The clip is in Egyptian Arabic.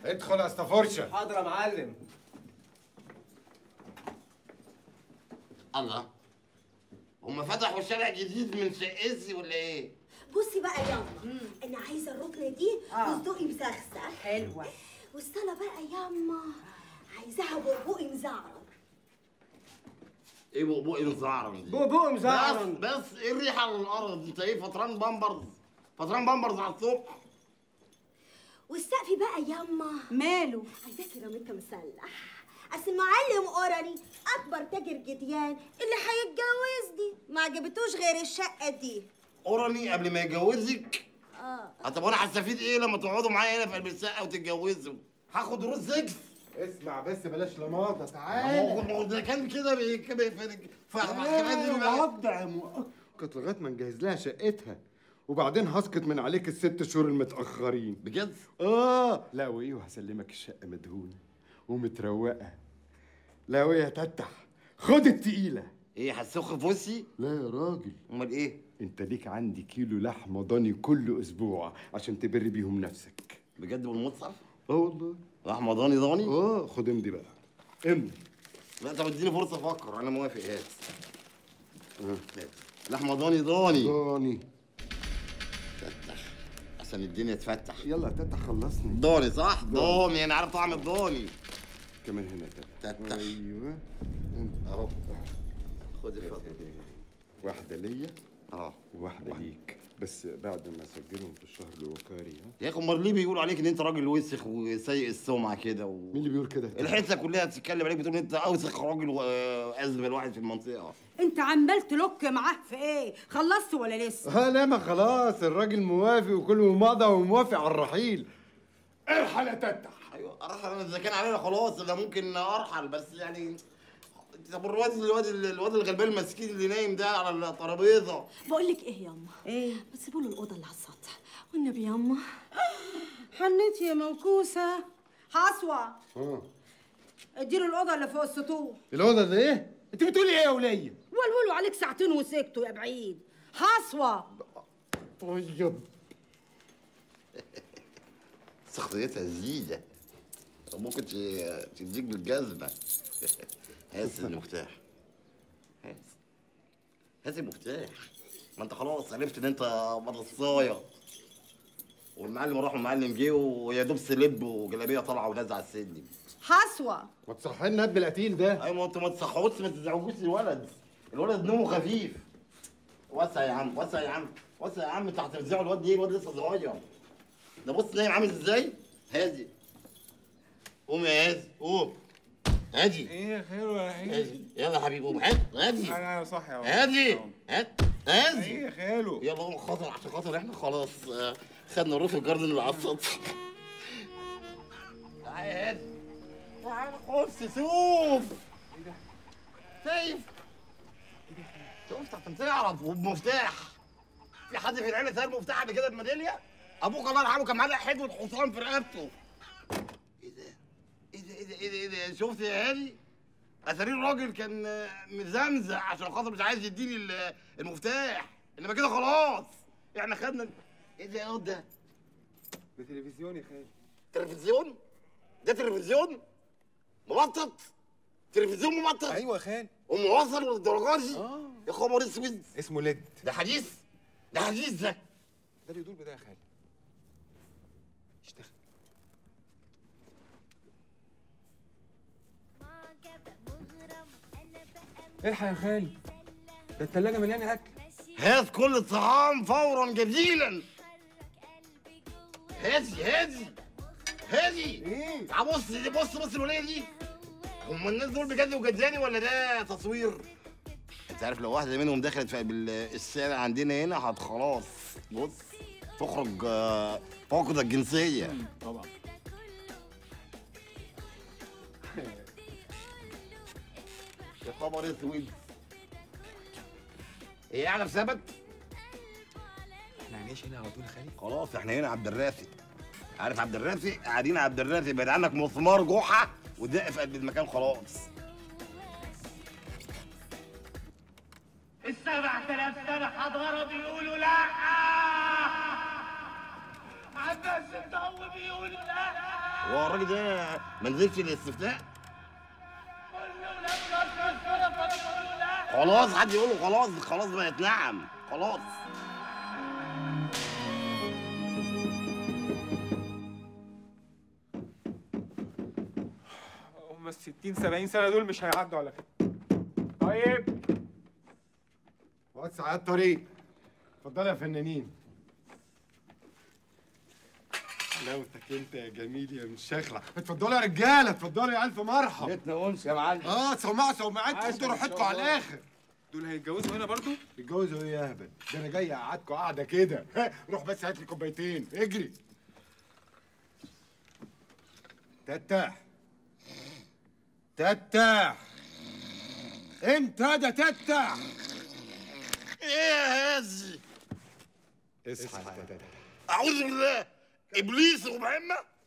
ادخل يا استفرشه حاضر يا معلم الله هم فتحوا الشارع جديد من شقتي ولا ايه؟ بصي بقى ياما انا عايزه الركنه دي آه. وصدقي مسخسخ حلوة والصاله بقى ياما عايزاها بربقي مزعرب ايه بقبوقي مزعرم دي؟ بقبوقي بس مزعرم. بس ايه الريحه على الارض؟ انت ايه فطران بامبرز؟ فطران بامبرز على الصبح؟ والسقف بقى ياما ماله عايزاه سيراميكا مسلح اصل المعلم اوراني اكبر تاجر جديان اللي هيتجوزني ما عجبتوش غير الشقه دي اوراني قبل ما يجوزك اه طب وانا هستفيد ايه لما تقعدوا معايا هنا في قلب الشقه وتتجوزوا؟ هاخد دروس سكس اسمع بس بلاش لماطه ما هو تعالى ما هو ده كان كده بي- كده يفرق تعالى وضع مؤقت لغايه ما نجهز لها شقتها وبعدين هسقط من عليك الست شهور المتاخرين بجد؟ اه لا وايه وهسلمك الشقه مدهونه ومتروقه لا وايه يا تتح خد التقيله ايه هتسخ في وشي؟ لا يا راجل امال ايه؟ انت ليك عندي كيلو لحمه ضاني كل اسبوع عشان تبر بيهم نفسك بجد بالمصحف؟ اه والله لحمه ضاني ضاني؟ اه خد امضي بقى امضي لا طب اديني فرصه افكر انا موافق هات هات. لحمه ضاني ضاني ضاني فتح عشان الدنيا تفتح يلا يا تتح خلصني ضاني صح؟ ضاني انا عارف طعم الضاني كمان هنا يا تتح تتح ايوه اهو خد الفضل واحده ليا اه وواحده ليك بس بعد ما اسجلهم في الشهر الوقاري ها يا اخي امال ليه بيقولوا عليك ان انت راجل وسخ وسيء السمعه كده و... مين اللي بيقول كده الحته كلها بتتكلم عليك بتقول انت اوسخ راجل وازبل واحد في المنطقه انت عمال تلوك معاه في ايه خلصت ولا لسه اه لا ما خلاص الراجل موافق وكله مضى وموافق على الرحيل ارحل يا تتح ايوه ارحل انا اذا كان علينا خلاص انا ممكن ارحل بس يعني طب الواد الواد الواد الغلبان المسكين اللي نايم ده على الترابيزه بقول لك ايه ياما ايه ما تسيبوا له الاوضه اللي على السطح والنبي ياما حنيت يا موكوسة حصوة اه اديله الأوضة اللي فوق السطوح الاوضه ده ايه انت بتقولي ايه يا وليه ولولوا عليك ساعتين وسكتوا يا بعيد حصوة طيب شخصيتها زيادة ممكن ت- تديك بالجزمة هات المفتاح هات هات المفتاح ما انت خلاص عرفت ان انت مدرساية والمعلم راح والمعلم جه ويا دوب سلب وجلابيه طالعه ونازله على السلم حصوة ما تصحي لنا ابن القتيل ده ايوه ما انتوا ما تصحوش ما تزعجوش الولد الولد نومه خفيف وسع يا عم وسع يا عم وسع يا عم انت هترزعوا الواد ايه الواد لسه صغير ده بص نايم عامل ازاي هادي قوم يا هادي قوم هادي ايه خير ولا ايه؟ هادي يلا يا حبيبي قوم هات هادي انا صح يا هادي هات هادي ايه خاله يلا قوم خاطر عشان خاطر احنا خلاص آه، خدنا روف الجاردن اللي على السطح تعالى يا هادي تعالى خش شوف شايف شفت عشان تعرف وبمفتاح في حد في العيله سال مفتاح قبل كده بميداليه ابوك الله يرحمه كان معاه حدوه حصان في رقبته ايه ده ايه ده ايه ده ايه ده, إيه ده؟ شفت يا هادي اتاري الراجل كان آه، مزمزق عشان خاطر مش عايز يديني ال- المفتاح انما كده خلاص احنا خدنا ايه ده يا ده ده تلفزيون يا خالي تلفزيون ده تلفزيون مبطط تلفزيون مبطط ايوه يا خالي وموصل للدرجات دي اه يا خبر اسود اسمه ليد ده حديث ده حديث ده ده اللي يدور بده يا خالي اشتغل الحق يا خالي ده التلاجة مليانة أكل هات كل الطعام فورا جزيلا هادي هادي هادي ايه تعال بص بص بص الوليه دي هم الناس دول بجد وجداني ولا ده تصوير؟ انت عارف لو واحده منهم دخلت في قلب الشارع عندنا هنا هت خلاص بص تخرج آه، فاقدة الجنسية طبعا يا خبر اسود ايه اعلى ثبت؟ احنا هنعيش هنا على طول يا خالي خلاص احنا هنا عبد الرافق عارف عبد الرافق قاعدين عبد الرافق بعد عنك مسمار جحا ودق في قلب المكان خلاص السبع تلاف سنة حضارة بيقولوا لا عباس الضو بيقولوا لا هو الراجل ده ما نزلش الاستفتاء خلاص حد يقول له خلاص خلاص بقت نعم خلاص هم ال 60 70 سنه دول مش هيعدوا على كده طيب وسع الطريق اتفضلوا يا فنانين حلاوتك انت يا جميل يا مشخلع اتفضلوا يا رجاله اتفضلوا يا الف مرحب بيتنا انس يا معلم اه سمعوا سمعتكم عاش انتوا ما شاء راحتكم على الله. الاخر دول هيتجوزوا هنا برضو اتجوزوا ايه يا هبل ده انا جاي اقعدكم قاعده كده ها، روح بس هات لي كوبايتين اجري تتح تتح انت ده تتح ايه يا هازي اصحى يا تتح اعوذ بالله ابليس ومهمه